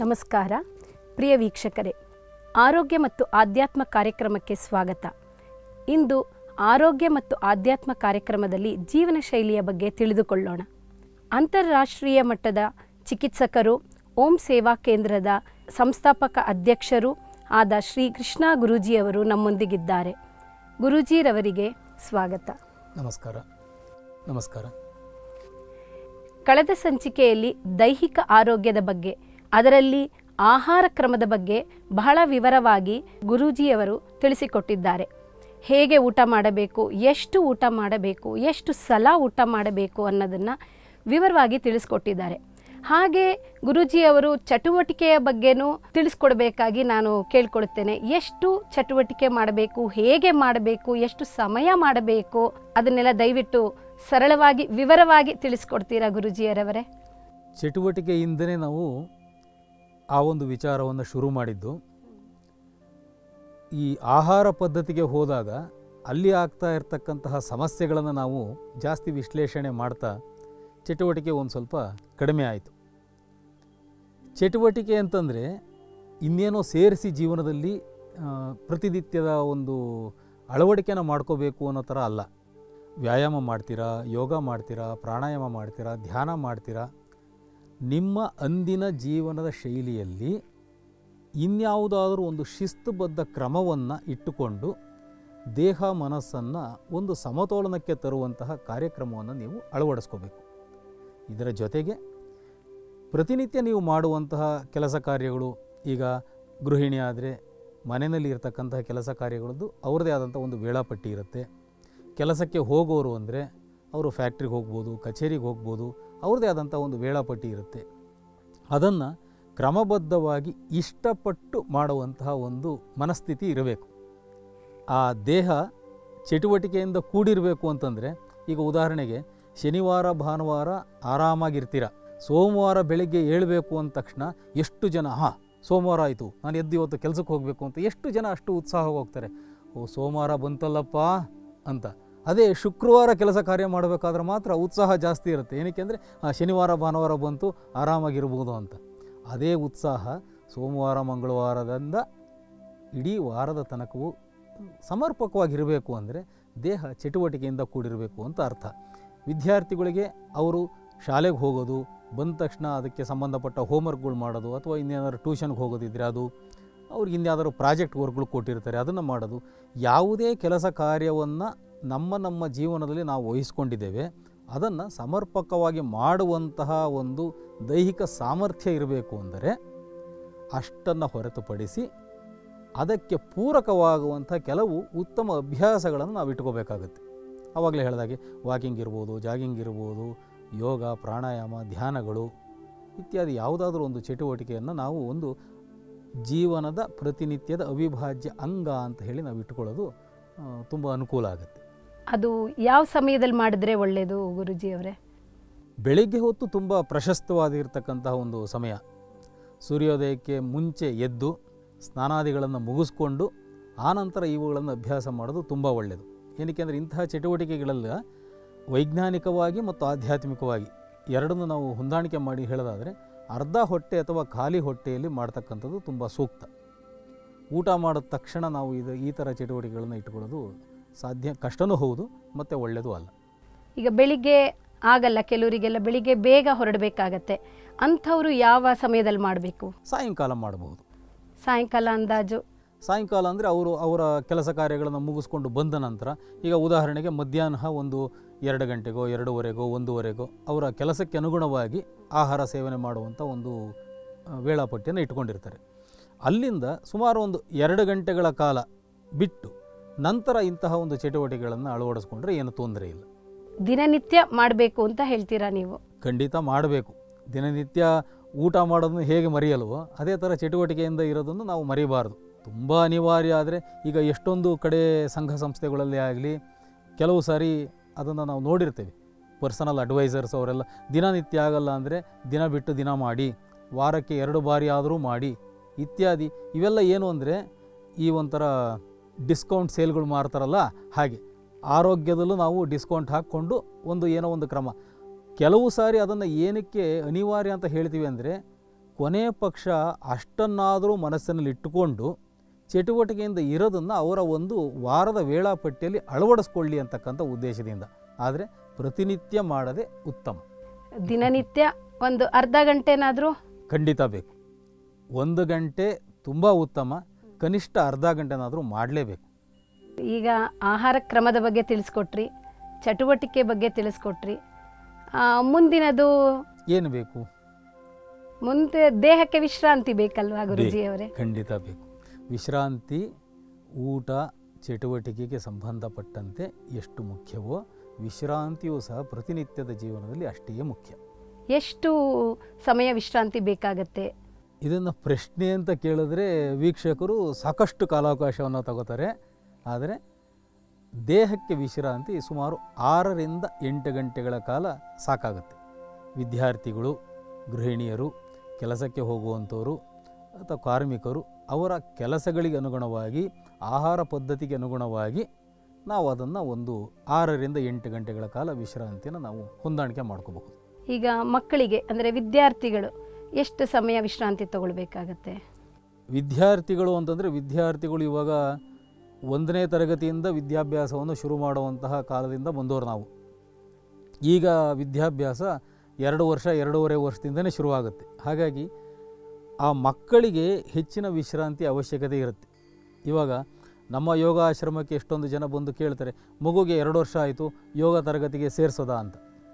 ನಮಸ್ಕಾರ ಪ್ರಿಯ ವೀಕ್ಷಕರೇ ಆರೋಗ್ಯ ಮತ್ತು ಆಧ್ಯಾತ್ಮ ಕಾರ್ಯಕ್ರಮಕ್ಕೆ ಸ್ವಾಗತ ಇಂದು ಆರೋಗ್ಯ ಮತ್ತು ಆಧ್ಯಾತ್ಮ ಕಾರ್ಯಕ್ರಮದಲ್ಲಿ ಜೀವನ ಶೈಲಿಯ ಬಗ್ಗೆ ತಿಳಿದುಕೊಳ್ಳೋಣ ಅಂತಾರಾಷ್ಟ್ರೀಯ ಮಟ್ಟದ ಚಿಕಿತ್ಸಕರು ಓಂ ಸೇವಾ ಕೇಂದ್ರದ ಸಂಸ್ಥಾಪಕ ಅಧ್ಯಕ್ಷರು ಆದ ಶ್ರೀ ಕೃಷ್ಣ ಗುರೂಜಿಯವರು ನಮ್ಮೊಂದಿಗಿದ್ದಾರೆ ಗುರೂಜಿರವರಿಗೆ ಸ್ವಾಗತ ನಮಸ್ಕಾರ ನಮಸ್ಕಾರ ಕಳೆದ ಸಂಚಿಕೆಯಲ್ಲಿ ದೈಹಿಕ ಆರೋಗ್ಯದ ಬಗ್ಗೆ ಅದರಲ್ಲಿ ಆಹಾರ ಕ್ರಮದ ಬಗ್ಗೆ ಬಹಳ ವಿವರವಾಗಿ ಗುರೂಜಿಯವರು ತಿಳಿಸಿಕೊಟ್ಟಿದ್ದಾರೆ ಹೇಗೆ ಊಟ ಮಾಡಬೇಕು ಎಷ್ಟು ಊಟ ಮಾಡಬೇಕು ಎಷ್ಟು ಸಲ ಊಟ ಮಾಡಬೇಕು ಅನ್ನೋದನ್ನು ವಿವರವಾಗಿ ತಿಳಿಸ್ಕೊಟ್ಟಿದ್ದಾರೆ ಹಾಗೆ ಗುರೂಜಿಯವರು ಚಟುವಟಿಕೆಯ ಬಗ್ಗೆನೂ ತಿಳಿಸ್ಕೊಡ್ಬೇಕಾಗಿ ನಾನು ಕೇಳ್ಕೊಳ್ತೇನೆ ಎಷ್ಟು ಚಟುವಟಿಕೆ ಮಾಡಬೇಕು ಹೇಗೆ ಮಾಡಬೇಕು ಎಷ್ಟು ಸಮಯ ಮಾಡಬೇಕು ಅದನ್ನೆಲ್ಲ ದಯವಿಟ್ಟು ಸರಳವಾಗಿ ವಿವರವಾಗಿ ತಿಳಿಸ್ಕೊಡ್ತೀರಾ ಗುರೂಜಿಯರವರೇ ಚಟುವಟಿಕೆಯಿಂದಲೇ ನಾವು ಆ ಒಂದು ವಿಚಾರವನ್ನು ಶುರು ಮಾಡಿದ್ದು ಈ ಆಹಾರ ಪದ್ಧತಿಗೆ ಹೋದಾಗ ಅಲ್ಲಿ ಆಗ್ತಾ ಇರತಕ್ಕಂತಹ ಸಮಸ್ಯೆಗಳನ್ನು ನಾವು ಜಾಸ್ತಿ ವಿಶ್ಲೇಷಣೆ ಮಾಡ್ತಾ ಚಟುವಟಿಕೆ ಒಂದು ಸ್ವಲ್ಪ ಕಡಿಮೆ ಆಯಿತು ಚಟುವಟಿಕೆ ಅಂತಂದರೆ ಇನ್ನೇನೋ ಸೇರಿಸಿ ಜೀವನದಲ್ಲಿ ಆ, ಪ್ರತಿನಿತ್ಯದ ಒಂದು ಅಳವಡಿಕೆನ ಮಾಡ್ಕೋಬೇಕು ಅನ್ನೋ ಥರ ಅಲ್ಲ ವ್ಯಾಯಾಮ ಮಾಡ್ತೀರಾ ಯೋಗ ಮಾಡ್ತೀರಾ ಪ್ರಾಣಾಯಾಮ ಮಾಡ್ತೀರಾ ಧ್ಯಾನ ಮಾಡ್ತೀರಾ ನಿಮ್ಮ ಅಂದಿನ ಜೀವನದ ಶೈಲಿಯಲ್ಲಿ ಇನ್ಯಾವುದಾದರೂ ಒಂದು ಶಿಸ್ತುಬದ್ಧ ಕ್ರಮವನ್ನು ಇಟ್ಟುಕೊಂಡು ದೇಹ ಮನಸ್ಸನ್ನು ಒಂದು ಸಮತೋಲನಕ್ಕೆ ತರುವಂತಹ ಕಾರ್ಯಕ್ರಮವನ್ನು ನೀವು ಅಳವಡಿಸ್ಕೋಬೇಕು ಇದರ ಜೊತೆಗೆ ಪ್ರತಿನಿತ್ಯ ನೀವು ಮಾಡುವಂತಹ ಕೆಲಸ ಕಾರ್ಯಗಳು ಈಗ ಗೃಹಿಣಿ ಆದರೆ ಮನೆಯಲ್ಲಿ ಇರತಕ್ಕಂತಹ ಕೆಲಸ ಕಾರ್ಯಗಳದ್ದು ಅವ್ರದ್ದೇ ಆದಂಥ ಒಂದು ವೇಳಾಪಟ್ಟಿ ಇರುತ್ತೆ ಕೆಲಸಕ್ಕೆ ಹೋಗೋರು ಅಂದರೆ ಅವರು ಫ್ಯಾಕ್ಟ್ರಿಗೆ ಹೋಗ್ಬೋದು ಕಚೇರಿಗೆ ಹೋಗ್ಬೋದು ಅವ್ರದ್ದೇ ಆದಂಥ ಒಂದು ವೇಳಾಪಟ್ಟಿ ಇರುತ್ತೆ ಅದನ್ನು ಕ್ರಮಬದ್ಧವಾಗಿ ಇಷ್ಟಪಟ್ಟು ಮಾಡುವಂತಹ ಒಂದು ಮನಸ್ಥಿತಿ ಇರಬೇಕು ಆ ದೇಹ ಚಟುವಟಿಕೆಯಿಂದ ಕೂಡಿರಬೇಕು ಅಂತಂದರೆ ಈಗ ಉದಾಹರಣೆಗೆ ಶನಿವಾರ ಭಾನುವಾರ ಆರಾಮಾಗಿರ್ತೀರ ಸೋಮವಾರ ಬೆಳಗ್ಗೆ ಏಳಬೇಕು ಅಂದ ತಕ್ಷಣ ಎಷ್ಟು ಜನ ಹಾಂ ಸೋಮವಾರ ಆಯಿತು ನಾನು ಎದ್ದು ಇವತ್ತು ಕೆಲಸಕ್ಕೆ ಹೋಗಬೇಕು ಅಂತ ಎಷ್ಟು ಜನ ಅಷ್ಟು ಉತ್ಸಾಹವಾಗಿ ಹೋಗ್ತಾರೆ ಓ ಸೋಮವಾರ ಬಂತಲ್ಲಪ್ಪ ಅಂತ ಅದೇ ಶುಕ್ರವಾರ ಕೆಲಸ ಕಾರ್ಯ ಮಾಡಬೇಕಾದ್ರೆ ಮಾತ್ರ ಉತ್ಸಾಹ ಜಾಸ್ತಿ ಇರುತ್ತೆ ಏನಕ್ಕೆ ಅಂದರೆ ಶನಿವಾರ ಭಾನುವಾರ ಬಂತು ಆರಾಮಾಗಿರ್ಬೋದು ಅಂತ ಅದೇ ಉತ್ಸಾಹ ಸೋಮವಾರ ಮಂಗಳವಾರದಿಂದ ಇಡೀ ವಾರದ ತನಕವೂ ಸಮರ್ಪಕವಾಗಿರಬೇಕು ಅಂದರೆ ದೇಹ ಚಟುವಟಿಕೆಯಿಂದ ಕೂಡಿರಬೇಕು ಅಂತ ಅರ್ಥ ವಿದ್ಯಾರ್ಥಿಗಳಿಗೆ ಅವರು ಶಾಲೆಗೆ ಹೋಗೋದು ಬಂದ ತಕ್ಷಣ ಅದಕ್ಕೆ ಸಂಬಂಧಪಟ್ಟ ಹೋಮ್ವರ್ಕ್ಗಳು ಮಾಡೋದು ಅಥವಾ ಇನ್ನೇನಾದ್ರು ಟ್ಯೂಷನ್ಗೆ ಹೋಗೋದಿದ್ರೆ ಅದು ಅವ್ರಿಗೆ ಇನ್ಯಾವುದಾದ್ರು ಪ್ರಾಜೆಕ್ಟ್ ವರ್ಕ್ಗಳು ಕೊಟ್ಟಿರ್ತಾರೆ ಅದನ್ನು ಮಾಡೋದು ಯಾವುದೇ ಕೆಲಸ ಕಾರ್ಯವನ್ನು ನಮ್ಮ ನಮ್ಮ ಜೀವನದಲ್ಲಿ ನಾವು ವಹಿಸ್ಕೊಂಡಿದ್ದೇವೆ ಅದನ್ನು ಸಮರ್ಪಕವಾಗಿ ಮಾಡುವಂತಹ ಒಂದು ದೈಹಿಕ ಸಾಮರ್ಥ್ಯ ಇರಬೇಕು ಅಂದರೆ ಅಷ್ಟನ್ನು ಹೊರತುಪಡಿಸಿ ಅದಕ್ಕೆ ಪೂರಕವಾಗುವಂಥ ಕೆಲವು ಉತ್ತಮ ಅಭ್ಯಾಸಗಳನ್ನು ನಾವು ಇಟ್ಕೋಬೇಕಾಗತ್ತೆ ಆವಾಗಲೇ ಹೇಳಿದಾಗೆ ವಾಕಿಂಗ್ ಇರ್ಬೋದು ಜಾಗಿಂಗ್ ಇರ್ಬೋದು ಯೋಗ ಪ್ರಾಣಾಯಾಮ ಧ್ಯಾನಗಳು ಇತ್ಯಾದಿ ಯಾವುದಾದ್ರೂ ಒಂದು ಚಟುವಟಿಕೆಯನ್ನು ನಾವು ಒಂದು ಜೀವನದ ಪ್ರತಿನಿತ್ಯದ ಅವಿಭಾಜ್ಯ ಅಂಗ ಅಂತ ಹೇಳಿ ನಾವು ಇಟ್ಕೊಳ್ಳೋದು ತುಂಬ ಅನುಕೂಲ ಆಗುತ್ತೆ ಅದು ಯಾವ ಸಮಯದಲ್ಲಿ ಮಾಡಿದ್ರೆ ಒಳ್ಳೆಯದು ಗುರುಜಿಯವರೇ ಬೆಳಿಗ್ಗೆ ಹೊತ್ತು ತುಂಬ ಪ್ರಶಸ್ತವಾಗಿರ್ತಕ್ಕಂತಹ ಒಂದು ಸಮಯ ಸೂರ್ಯೋದಯಕ್ಕೆ ಮುಂಚೆ ಎದ್ದು ಸ್ನಾನಾದಿಗಳನ್ನು ಮುಗಿಸ್ಕೊಂಡು ಆನಂತರ ಇವುಗಳನ್ನು ಅಭ್ಯಾಸ ಮಾಡೋದು ತುಂಬ ಒಳ್ಳೆಯದು ಏನಕ್ಕೆ ಅಂದರೆ ಇಂತಹ ಚಟುವಟಿಕೆಗಳೆಲ್ಲ ವೈಜ್ಞಾನಿಕವಾಗಿ ಮತ್ತು ಆಧ್ಯಾತ್ಮಿಕವಾಗಿ ಎರಡನ್ನೂ ನಾವು ಹೊಂದಾಣಿಕೆ ಮಾಡಿ ಹೇಳೋದಾದರೆ ಅರ್ಧ ಹೊಟ್ಟೆ ಅಥವಾ ಖಾಲಿ ಹೊಟ್ಟೆಯಲ್ಲಿ ಮಾಡ್ತಕ್ಕಂಥದ್ದು ತುಂಬ ಸೂಕ್ತ ಊಟ ಮಾಡಿದ ತಕ್ಷಣ ನಾವು ಇದು ಈ ಥರ ಚಟುವಟಿಕೆಗಳನ್ನು ಇಟ್ಕೊಳ್ಳೋದು ಸಾಧ್ಯ ಕಷ್ಟನೂ ಹೌದು ಮತ್ತು ಒಳ್ಳೆಯದು ಅಲ್ಲ ಈಗ ಬೆಳಿಗ್ಗೆ ಆಗಲ್ಲ ಕೆಲವರಿಗೆಲ್ಲ ಬೆಳಿಗ್ಗೆ ಬೇಗ ಹೊರಡಬೇಕಾಗತ್ತೆ ಅಂಥವರು ಯಾವ ಸಮಯದಲ್ಲಿ ಮಾಡಬೇಕು ಸಾಯಂಕಾಲ ಮಾಡಬಹುದು ಸಾಯಂಕಾಲ ಅಂದಾಜು ಸಾಯಂಕಾಲ ಅಂದರೆ ಅವರು ಅವರ ಕೆಲಸ ಕಾರ್ಯಗಳನ್ನು ಮುಗಿಸ್ಕೊಂಡು ಬಂದ ನಂತರ ಈಗ ಉದಾಹರಣೆಗೆ ಮಧ್ಯಾಹ್ನ ಒಂದು ಎರಡು ಗಂಟೆಗೋ ಎರಡೂವರೆಗೋ ಒಂದೂವರೆಗೋ ಅವರ ಕೆಲಸಕ್ಕೆ ಅನುಗುಣವಾಗಿ ಆಹಾರ ಸೇವನೆ ಮಾಡುವಂಥ ಒಂದು ಆ, ವೇಳಾಪಟ್ಟಿಯನ್ನು ಇಟ್ಕೊಂಡಿರ್ತಾರೆ ಅಲ್ಲಿಂದ ಸುಮಾರು ಒಂದು ಎರಡು ಗಂಟೆಗಳ ಕಾಲ ಬಿಟ್ಟು ನಂತರ ಇಂತಹ ಒಂದು ಚಟುವಟಿಕೆಗಳನ್ನು ಅಳವಡಿಸ್ಕೊಂಡ್ರೆ ಏನು ತೊಂದರೆ ಇಲ್ಲ ದಿನನಿತ್ಯ ಮಾಡಬೇಕು ಅಂತ ಹೇಳ್ತೀರಾ ನೀವು ಖಂಡಿತ ಮಾಡಬೇಕು ದಿನನಿತ್ಯ ಊಟ ಮಾಡೋದನ್ನು ಹೇಗೆ ಮರೆಯಲ್ವೋ ಅದೇ ಥರ ಚಟುವಟಿಕೆಯಿಂದ ಇರೋದನ್ನು ನಾವು ಮರಿಬಾರ್ದು ತುಂಬ ಅನಿವಾರ್ಯ ಆದರೆ ಈಗ ಎಷ್ಟೊಂದು ಕಡೆ ಸಂಘ ಸಂಸ್ಥೆಗಳಲ್ಲಿ ಆಗಲಿ ಕೆಲವು ಸಾರಿ ಅದನ್ನು ನಾವು ನೋಡಿರ್ತೇವೆ ಪರ್ಸನಲ್ ಅಡ್ವೈಸರ್ಸ್ ಅವರೆಲ್ಲ ದಿನನಿತ್ಯ ಆಗಲ್ಲ ಅಂದರೆ ದಿನ ಬಿಟ್ಟು ದಿನ ಮಾಡಿ ವಾರಕ್ಕೆ ಎರಡು ಬಾರಿ ಆದರೂ ಮಾಡಿ ಇತ್ಯಾದಿ ಇವೆಲ್ಲ ಏನು ಅಂದರೆ ಈ ಒಂಥರ ಡಿಸ್ಕೌಂಟ್ ಸೇಲ್ಗಳು ಮಾರ್ತಾರಲ್ಲ ಹಾಗೆ ಆರೋಗ್ಯದಲ್ಲೂ ನಾವು ಡಿಸ್ಕೌಂಟ್ ಹಾಕ್ಕೊಂಡು ಒಂದು ಏನೋ ಒಂದು ಕ್ರಮ ಕೆಲವು ಸಾರಿ ಅದನ್ನು ಏನಕ್ಕೆ ಅನಿವಾರ್ಯ ಅಂತ ಹೇಳ್ತೀವಿ ಅಂದರೆ ಕೊನೆಯ ಪಕ್ಷ ಅಷ್ಟನ್ನಾದರೂ ಮನಸ್ಸಿನಲ್ಲಿ ಇಟ್ಟುಕೊಂಡು ಚಟುವಟಿಕೆಯಿಂದ ಇರೋದನ್ನು ಅವರ ಒಂದು ವಾರದ ವೇಳಾಪಟ್ಟಿಯಲ್ಲಿ ಅಳವಡಿಸ್ಕೊಳ್ಳಿ ಅಂತಕ್ಕಂಥ ಉದ್ದೇಶದಿಂದ ಆದರೆ ಪ್ರತಿನಿತ್ಯ ಮಾಡದೆ ಉತ್ತಮ ದಿನನಿತ್ಯ ಒಂದು ಅರ್ಧ ಗಂಟೆನಾದರೂ ಖಂಡಿತ ಬೇಕು ಒಂದು ಗಂಟೆ ತುಂಬ ಉತ್ತಮ ಕನಿಷ್ಠ ಅರ್ಧ ಗಂಟೆನಾದರೂ ಮಾಡಲೇಬೇಕು ಈಗ ಆಹಾರ ಕ್ರಮದ ಬಗ್ಗೆ ತಿಳಿಸ್ಕೊಟ್ರಿ ಚಟುವಟಿಕೆ ಬಗ್ಗೆ ತಿಳಿಸ್ಕೊಟ್ರಿ ಆ, ಮುಂದಿನದು ಏನು ಬೇಕು ಮುಂದೆ ದೇಹಕ್ಕೆ ವಿಶ್ರಾಂತಿ ಬೇಕಲ್ವಾ ಗುರುಜಿಯವರೇ ಖಂಡಿತ ಬೇಕು ವಿಶ್ರಾಂತಿ ಊಟ ಚಟುವಟಿಕೆಗೆ ಸಂಬಂಧಪಟ್ಟಂತೆ ಎಷ್ಟು ಮುಖ್ಯವೋ ವಿಶ್ರಾಂತಿಯೂ ಸಹ ಪ್ರತಿನಿತ್ಯದ ಜೀವನದಲ್ಲಿ ಅಷ್ಟೇ ಮುಖ್ಯ ಎಷ್ಟು ಸಮಯ ವಿಶ್ರಾಂತಿ ಬೇಕಾಗತ್ತೆ ಇದನ್ನು ಪ್ರಶ್ನೆ ಅಂತ ಕೇಳಿದ್ರೆ ವೀಕ್ಷಕರು ಸಾಕಷ್ಟು ಕಾಲಾವಕಾಶವನ್ನು ತಗೋತಾರೆ ಆದರೆ ದೇಹಕ್ಕೆ ವಿಶ್ರಾಂತಿ ಸುಮಾರು ಆರರಿಂದ ಎಂಟು ಗಂಟೆಗಳ ಕಾಲ ಸಾಕಾಗುತ್ತೆ ವಿದ್ಯಾರ್ಥಿಗಳು ಗೃಹಿಣಿಯರು ಕೆಲಸಕ್ಕೆ ಹೋಗುವಂಥವರು ಅಥವಾ ಕಾರ್ಮಿಕರು ಅವರ ಕೆಲಸಗಳಿಗೆ ಅನುಗುಣವಾಗಿ ಆಹಾರ ಪದ್ಧತಿಗೆ ಅನುಗುಣವಾಗಿ ನಾವು ಅದನ್ನು ಒಂದು ಆರರಿಂದ ಎಂಟು ಗಂಟೆಗಳ ಕಾಲ ವಿಶ್ರಾಂತಿಯನ್ನು ನಾವು ಹೊಂದಾಣಿಕೆ ಮಾಡ್ಕೋಬಹುದು ಈಗ ಮಕ್ಕಳಿಗೆ ಅಂದರೆ ವಿದ್ಯಾರ್ಥಿಗಳು ಎಷ್ಟು ಸಮಯ ವಿಶ್ರಾಂತಿ ತಗೊಳ್ಬೇಕಾಗತ್ತೆ ವಿದ್ಯಾರ್ಥಿಗಳು ಅಂತಂದರೆ ವಿದ್ಯಾರ್ಥಿಗಳು ಇವಾಗ ಒಂದನೇ ತರಗತಿಯಿಂದ ವಿದ್ಯಾಭ್ಯಾಸವನ್ನು ಶುರು ಮಾಡುವಂತಹ ಕಾಲದಿಂದ ಬಂದವರು ನಾವು ಈಗ ವಿದ್ಯಾಭ್ಯಾಸ ಎರಡು ವರ್ಷ ಎರಡೂವರೆ ವರ್ಷದಿಂದನೇ ಶುರುವಾಗುತ್ತೆ ಹಾಗಾಗಿ ಆ ಮಕ್ಕಳಿಗೆ ಹೆಚ್ಚಿನ ವಿಶ್ರಾಂತಿ ಅವಶ್ಯಕತೆ ಇರುತ್ತೆ ಇವಾಗ ನಮ್ಮ ಯೋಗ ಆಶ್ರಮಕ್ಕೆ ಎಷ್ಟೊಂದು ಜನ ಬಂದು ಕೇಳ್ತಾರೆ ಮಗುಗೆ ಎರಡು ವರ್ಷ ಆಯಿತು ಯೋಗ ತರಗತಿಗೆ ಸೇರಿಸೋದಾ ಅಂತ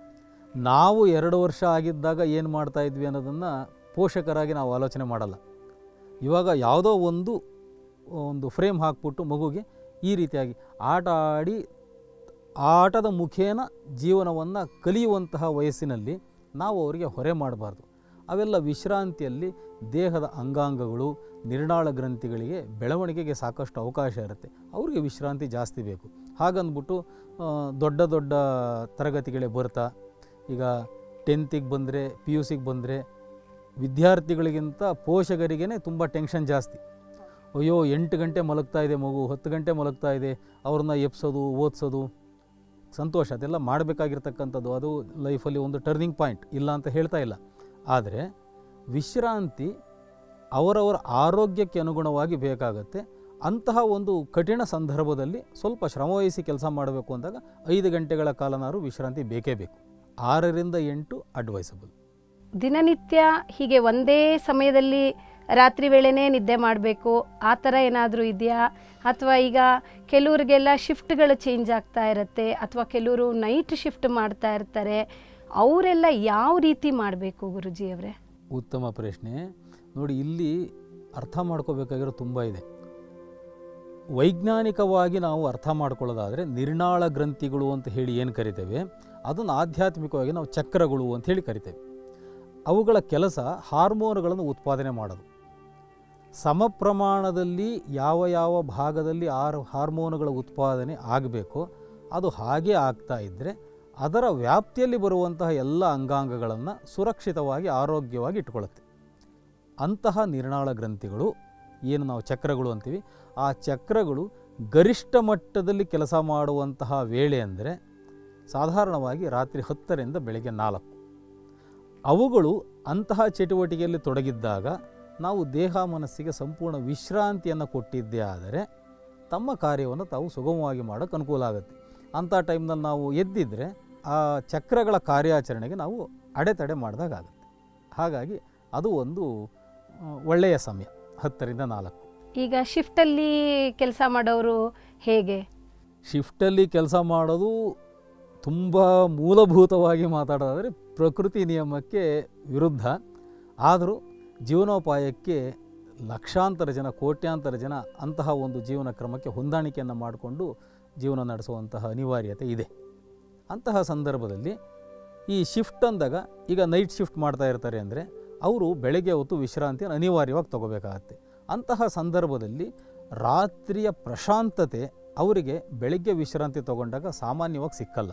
ನಾವು ಎರಡು ವರ್ಷ ಆಗಿದ್ದಾಗ ಏನು ಮಾಡ್ತಾ ಇದ್ವಿ ಅನ್ನೋದನ್ನು ಪೋಷಕರಾಗಿ ನಾವು ಆಲೋಚನೆ ಮಾಡಲ್ಲ ಇವಾಗ ಯಾವುದೋ ಒಂದು ಒಂದು ಫ್ರೇಮ್ ಹಾಕ್ಬಿಟ್ಟು ಮಗುಗೆ ಈ ರೀತಿಯಾಗಿ ಆಟ ಆಡಿ ಆಟದ ಮುಖೇನ ಜೀವನವನ್ನು ಕಲಿಯುವಂತಹ ವಯಸ್ಸಿನಲ್ಲಿ ನಾವು ಅವರಿಗೆ ಹೊರೆ ಮಾಡಬಾರ್ದು ಅವೆಲ್ಲ ವಿಶ್ರಾಂತಿಯಲ್ಲಿ ದೇಹದ ಅಂಗಾಂಗಗಳು ನಿರ್ನಾಳ ಗ್ರಂಥಿಗಳಿಗೆ ಬೆಳವಣಿಗೆಗೆ ಸಾಕಷ್ಟು ಅವಕಾಶ ಇರುತ್ತೆ ಅವರಿಗೆ ವಿಶ್ರಾಂತಿ ಜಾಸ್ತಿ ಬೇಕು ಹಾಗಂದ್ಬಿಟ್ಟು ಆ, ದೊಡ್ಡ ದೊಡ್ಡ ತರಗತಿಗಳೇ ಬರ್ತಾ ಈಗ ಟೆಂತಿಗೆ ಬಂದರೆ ಪಿ ಯು ಸಿಗೆ ಬಂದರೆ ವಿದ್ಯಾರ್ಥಿಗಳಿಗಿಂತ ಪೋಷಕರಿಗೇ ತುಂಬ ಟೆನ್ಷನ್ ಜಾಸ್ತಿ ಅಯ್ಯೋ ಎಂಟು ಗಂಟೆ ಮಲಗ್ತಾ ಇದೆ ಮಗು ಹತ್ತು ಗಂಟೆ ಮಲಗ್ತಾ ಇದೆ ಅವ್ರನ್ನ ಎಪ್ಸೋದು ಓದಿಸೋದು ಸಂತೋಷ ಅದೆಲ್ಲ ಮಾಡಬೇಕಾಗಿರ್ತಕ್ಕಂಥದ್ದು ಅದು ಲೈಫಲ್ಲಿ ಒಂದು ಟರ್ನಿಂಗ್ ಪಾಯಿಂಟ್ ಇಲ್ಲ ಅಂತ ಹೇಳ್ತಾ ಇಲ್ಲ ಆದರೆ ವಿಶ್ರಾಂತಿ ಅವರವರ ಆರೋಗ್ಯಕ್ಕೆ ಅನುಗುಣವಾಗಿ ಬೇಕಾಗತ್ತೆ ಅಂತಹ ಒಂದು ಕಠಿಣ ಸಂದರ್ಭದಲ್ಲಿ ಸ್ವಲ್ಪ ಶ್ರಮವಹಿಸಿ ಕೆಲಸ ಮಾಡಬೇಕು ಅಂದಾಗ ಐದು ಗಂಟೆಗಳ ಕಾಲನಾರು ವಿಶ್ರಾಂತಿ ಬೇಕೇ ಬೇಕು ಆರರಿಂದ ಎಂಟು ಅಡ್ವೈಸಬಲ್ ದಿನನಿತ್ಯ ಹೀಗೆ ಒಂದೇ ಸಮಯದಲ್ಲಿ ರಾತ್ರಿ ವೇಳೆನೇ ನಿದ್ದೆ ಮಾಡಬೇಕು ಆ ಥರ ಏನಾದರೂ ಇದೆಯಾ ಅಥವಾ ಈಗ ಕೆಲವ್ರಿಗೆಲ್ಲ ಶಿಫ್ಟ್ಗಳು ಚೇಂಜ್ ಆಗ್ತಾ ಇರುತ್ತೆ ಅಥವಾ ಕೆಲವರು ನೈಟ್ ಶಿಫ್ಟ್ ಮಾಡ್ತಾ ಇರ್ತಾರೆ ಅವರೆಲ್ಲ ಯಾವ ರೀತಿ ಮಾಡಬೇಕು ಗುರುಜಿಯವರೇ ಉತ್ತಮ ಪ್ರಶ್ನೆ ನೋಡಿ ಇಲ್ಲಿ ಅರ್ಥ ಮಾಡ್ಕೋಬೇಕಾಗಿರೋ ತುಂಬ ಇದೆ ವೈಜ್ಞಾನಿಕವಾಗಿ ನಾವು ಅರ್ಥ ಮಾಡ್ಕೊಳ್ಳೋದಾದರೆ ನಿರ್ನಾಳ ಗ್ರಂಥಿಗಳು ಅಂತ ಹೇಳಿ ಏನು ಕರಿತೇವೆ ಅದನ್ನು ಆಧ್ಯಾತ್ಮಿಕವಾಗಿ ನಾವು ಚಕ್ರಗಳು ಅಂತ ಹೇಳಿ ಕರಿತೇವೆ ಅವುಗಳ ಕೆಲಸ ಹಾರ್ಮೋನುಗಳನ್ನು ಉತ್ಪಾದನೆ ಮಾಡೋದು ಸಮ ಪ್ರಮಾಣದಲ್ಲಿ ಯಾವ ಯಾವ ಭಾಗದಲ್ಲಿ ಆರು ಹಾರ್ಮೋನುಗಳ ಉತ್ಪಾದನೆ ಆಗಬೇಕೋ ಅದು ಹಾಗೆ ಆಗ್ತಾ ಇದ್ದರೆ ಅದರ ವ್ಯಾಪ್ತಿಯಲ್ಲಿ ಬರುವಂತಹ ಎಲ್ಲ ಅಂಗಾಂಗಗಳನ್ನು ಸುರಕ್ಷಿತವಾಗಿ ಆರೋಗ್ಯವಾಗಿ ಇಟ್ಕೊಳ್ಳುತ್ತೆ ಅಂತಹ ನಿರ್ನಾಳ ಗ್ರಂಥಿಗಳು ಏನು ನಾವು ಚಕ್ರಗಳು ಅಂತೀವಿ ಆ ಚಕ್ರಗಳು ಗರಿಷ್ಠ ಮಟ್ಟದಲ್ಲಿ ಕೆಲಸ ಮಾಡುವಂತಹ ವೇಳೆ ಅಂದರೆ ಸಾಧಾರಣವಾಗಿ ರಾತ್ರಿ ಹತ್ತರಿಂದ ಬೆಳಗ್ಗೆ ನಾಲ್ಕು ಅವುಗಳು ಅಂತಹ ಚಟುವಟಿಕೆಯಲ್ಲಿ ತೊಡಗಿದ್ದಾಗ ನಾವು ದೇಹ ಮನಸ್ಸಿಗೆ ಸಂಪೂರ್ಣ ವಿಶ್ರಾಂತಿಯನ್ನು ಕೊಟ್ಟಿದ್ದೇ ಆದರೆ ತಮ್ಮ ಕಾರ್ಯವನ್ನು ತಾವು ಸುಗಮವಾಗಿ ಮಾಡೋಕ್ಕೆ ಅನುಕೂಲ ಆಗುತ್ತೆ ಅಂಥ ಟೈಮ್ನಲ್ಲಿ ನಾವು ಎದ್ದಿದ್ದರೆ ಆ ಚಕ್ರಗಳ ಕಾರ್ಯಾಚರಣೆಗೆ ನಾವು ಅಡೆತಡೆ ಮಾಡಿದಾಗುತ್ತೆ ಹಾಗಾಗಿ ಅದು ಒಂದು ಆ, ಒಳ್ಳೆಯ ಸಮಯ ಹತ್ತರಿಂದ ನಾಲ್ಕು ಈಗ ಶಿಫ್ಟಲ್ಲಿ ಕೆಲಸ ಮಾಡೋರು ಹೇಗೆ ಶಿಫ್ಟಲ್ಲಿ ಕೆಲಸ ಮಾಡೋದು ತುಂಬ ಮೂಲಭೂತವಾಗಿ ಮಾತಾಡೋದಾದರೆ ಪ್ರಕೃತಿ ನಿಯಮಕ್ಕೆ ವಿರುದ್ಧ ಆದರೂ ಜೀವನೋಪಾಯಕ್ಕೆ ಲಕ್ಷಾಂತರ ಜನ ಕೋಟ್ಯಾಂತರ ಜನ ಅಂತಹ ಒಂದು ಜೀವನ ಕ್ರಮಕ್ಕೆ ಹೊಂದಾಣಿಕೆಯನ್ನು ಮಾಡಿಕೊಂಡು ಜೀವನ ನಡೆಸುವಂತಹ ಅನಿವಾರ್ಯತೆ ಇದೆ ಅಂತಹ ಸಂದರ್ಭದಲ್ಲಿ ಈ ಶಿಫ್ಟ್ ಅಂದಾಗ ಈಗ ನೈಟ್ ಶಿಫ್ಟ್ ಮಾಡ್ತಾ ಇರ್ತಾರೆ ಅಂದರೆ ಅವರು ಬೆಳಗ್ಗೆ ಹೊತ್ತು ವಿಶ್ರಾಂತಿಯನ್ನು ಅನಿವಾರ್ಯವಾಗಿ ತಗೋಬೇಕಾಗತ್ತೆ ಅಂತಹ ಸಂದರ್ಭದಲ್ಲಿ ರಾತ್ರಿಯ ಪ್ರಶಾಂತತೆ ಅವರಿಗೆ ಬೆಳಗ್ಗೆ ವಿಶ್ರಾಂತಿ ತಗೊಂಡಾಗ ಸಾಮಾನ್ಯವಾಗಿ ಸಿಕ್ಕಲ್ಲ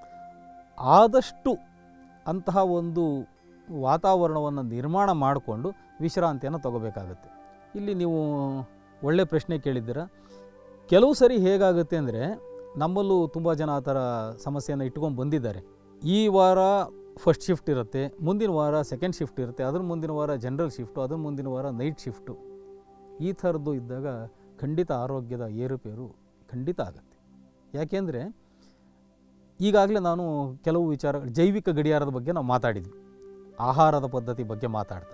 ಆದಷ್ಟು ಅಂತಹ ಒಂದು ವಾತಾವರಣವನ್ನು ನಿರ್ಮಾಣ ಮಾಡಿಕೊಂಡು ವಿಶ್ರಾಂತಿಯನ್ನು ತಗೋಬೇಕಾಗತ್ತೆ ಇಲ್ಲಿ ನೀವು ಒಳ್ಳೆ ಪ್ರಶ್ನೆ ಕೇಳಿದ್ದೀರ ಕೆಲವು ಸರಿ ಹೇಗಾಗುತ್ತೆ ಅಂದರೆ ನಮ್ಮಲ್ಲೂ ತುಂಬ ಜನ ಆ ಥರ ಸಮಸ್ಯೆಯನ್ನು ಇಟ್ಕೊಂಡು ಬಂದಿದ್ದಾರೆ ಈ ವಾರ ಫಸ್ಟ್ ಶಿಫ್ಟ್ ಇರುತ್ತೆ ಮುಂದಿನ ವಾರ ಸೆಕೆಂಡ್ ಶಿಫ್ಟ್ ಇರುತ್ತೆ ಅದ್ರ ಮುಂದಿನ ವಾರ ಜನರಲ್ ಶಿಫ್ಟು ಅದ್ರ ಮುಂದಿನ ವಾರ ನೈಟ್ ಶಿಫ್ಟು ಈ ಥರದ್ದು ಇದ್ದಾಗ ಖಂಡಿತ ಆರೋಗ್ಯದ ಏರುಪೇರು ಖಂಡಿತ ಆಗುತ್ತೆ ಯಾಕೆಂದರೆ ಈಗಾಗಲೇ ನಾನು ಕೆಲವು ವಿಚಾರ ಜೈವಿಕ ಗಡಿಯಾರದ ಬಗ್ಗೆ ನಾವು ಮಾತಾಡಿದ್ವಿ ಆಹಾರದ ಪದ್ಧತಿ ಬಗ್ಗೆ ಮಾತಾಡ್ತಾ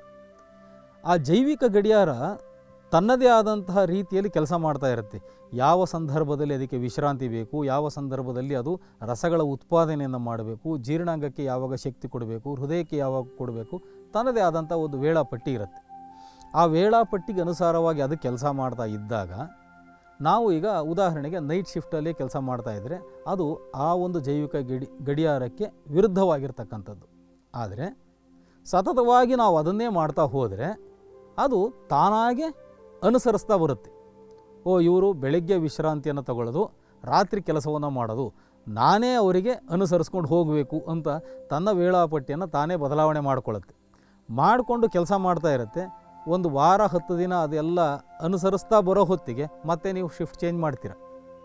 ಆ ಜೈವಿಕ ಗಡಿಯಾರ ತನ್ನದೇ ಆದಂತಹ ರೀತಿಯಲ್ಲಿ ಕೆಲಸ ಮಾಡ್ತಾ ಇರುತ್ತೆ ಯಾವ ಸಂದರ್ಭದಲ್ಲಿ ಅದಕ್ಕೆ ವಿಶ್ರಾಂತಿ ಬೇಕು ಯಾವ ಸಂದರ್ಭದಲ್ಲಿ ಅದು ರಸಗಳ ಉತ್ಪಾದನೆಯನ್ನು ಮಾಡಬೇಕು ಜೀರ್ಣಾಂಗಕ್ಕೆ ಯಾವಾಗ ಶಕ್ತಿ ಕೊಡಬೇಕು ಹೃದಯಕ್ಕೆ ಯಾವಾಗ ಕೊಡಬೇಕು ತನ್ನದೇ ಆದಂಥ ಒಂದು ವೇಳಾಪಟ್ಟಿ ಇರುತ್ತೆ ಆ ವೇಳಾಪಟ್ಟಿಗೆ ಅನುಸಾರವಾಗಿ ಅದು ಕೆಲಸ ಮಾಡ್ತಾ ಇದ್ದಾಗ ನಾವು ಈಗ ಉದಾಹರಣೆಗೆ ನೈಟ್ ಶಿಫ್ಟಲ್ಲಿ ಕೆಲಸ ಮಾಡ್ತಾ ಇದ್ದರೆ ಅದು ಆ ಒಂದು ಜೈವಿಕ ಗಡಿ ಗಡಿಯಾರಕ್ಕೆ ವಿರುದ್ಧವಾಗಿರ್ತಕ್ಕಂಥದ್ದು ಆದರೆ ಸತತವಾಗಿ ನಾವು ಅದನ್ನೇ ಮಾಡ್ತಾ ಹೋದರೆ ಅದು ತಾನಾಗೆ ಅನುಸರಿಸ್ತಾ ಬರುತ್ತೆ ಓ ಇವರು ಬೆಳಗ್ಗೆ ವಿಶ್ರಾಂತಿಯನ್ನು ತಗೊಳ್ಳೋದು ರಾತ್ರಿ ಕೆಲಸವನ್ನು ಮಾಡೋದು ನಾನೇ ಅವರಿಗೆ ಅನುಸರಿಸ್ಕೊಂಡು ಹೋಗಬೇಕು ಅಂತ ತನ್ನ ವೇಳಾಪಟ್ಟಿಯನ್ನು ತಾನೇ ಬದಲಾವಣೆ ಮಾಡಿಕೊಳ್ಳುತ್ತೆ ಮಾಡಿಕೊಂಡು ಕೆಲಸ ಮಾಡ್ತಾ ಇರುತ್ತೆ ಒಂದು ವಾರ ಹತ್ತು ದಿನ ಅದೆಲ್ಲ ಅನುಸರಿಸ್ತಾ ಬರೋ ಹೊತ್ತಿಗೆ ಮತ್ತೆ ನೀವು ಶಿಫ್ಟ್ ಚೇಂಜ್ ಮಾಡ್ತೀರ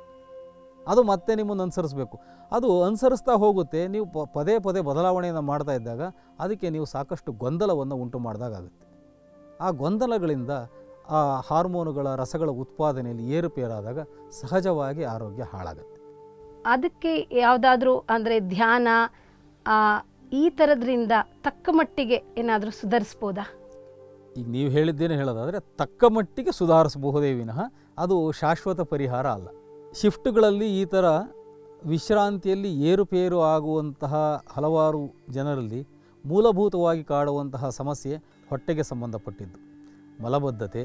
ಅದು ಮತ್ತೆ ನಿಮ್ಮನ್ನು ಅನುಸರಿಸಬೇಕು ಅದು ಅನುಸರಿಸ್ತಾ ಹೋಗುತ್ತೆ ನೀವು ಪ- ಪದೇ ಪದೇ ಬದಲಾವಣೆಯನ್ನು ಮಾಡ್ತಾ ಇದ್ದಾಗ ಅದಕ್ಕೆ ನೀವು ಸಾಕಷ್ಟು ಗೊಂದಲವನ್ನು ಉಂಟು ಮಾಡಿದಾಗುತ್ತೆ ಆ ಗೊಂದಲಗಳಿಂದ ಆ ಹಾರ್ಮೋನುಗಳ ರಸಗಳ ಉತ್ಪಾದನೆಯಲ್ಲಿ ಏರುಪೇರಾದಾಗ ಸಹಜವಾಗಿ ಆರೋಗ್ಯ ಹಾಳಾಗುತ್ತೆ ಅದಕ್ಕೆ ಯಾವುದಾದ್ರೂ ಅಂದರೆ ಧ್ಯಾನ ಆ, ಈ ಥರದ್ರಿಂದ ತಕ್ಕ ಮಟ್ಟಿಗೆ ಏನಾದರೂ ಸುಧಾರಿಸ್ಬೋದಾ ಈಗ ನೀವು ಹೇಳಿದ್ದೇನೆ ಹೇಳೋದಾದರೆ ತಕ್ಕ ಮಟ್ಟಿಗೆ ಸುಧಾರಿಸಬಹುದೇ ವಿನಃ ಅದು ಶಾಶ್ವತ ಪರಿಹಾರ ಅಲ್ಲ ಶಿಫ್ಟ್ಗಳಲ್ಲಿ ಈ ಥರ ವಿಶ್ರಾಂತಿಯಲ್ಲಿ ಏರುಪೇರು ಆಗುವಂತಹ ಹಲವಾರು ಜನರಲ್ಲಿ ಮೂಲಭೂತವಾಗಿ ಕಾಡುವಂತಹ ಸಮಸ್ಯೆ ಹೊಟ್ಟೆಗೆ ಸಂಬಂಧಪಟ್ಟಿದ್ದು ಮಲಬದ್ಧತೆ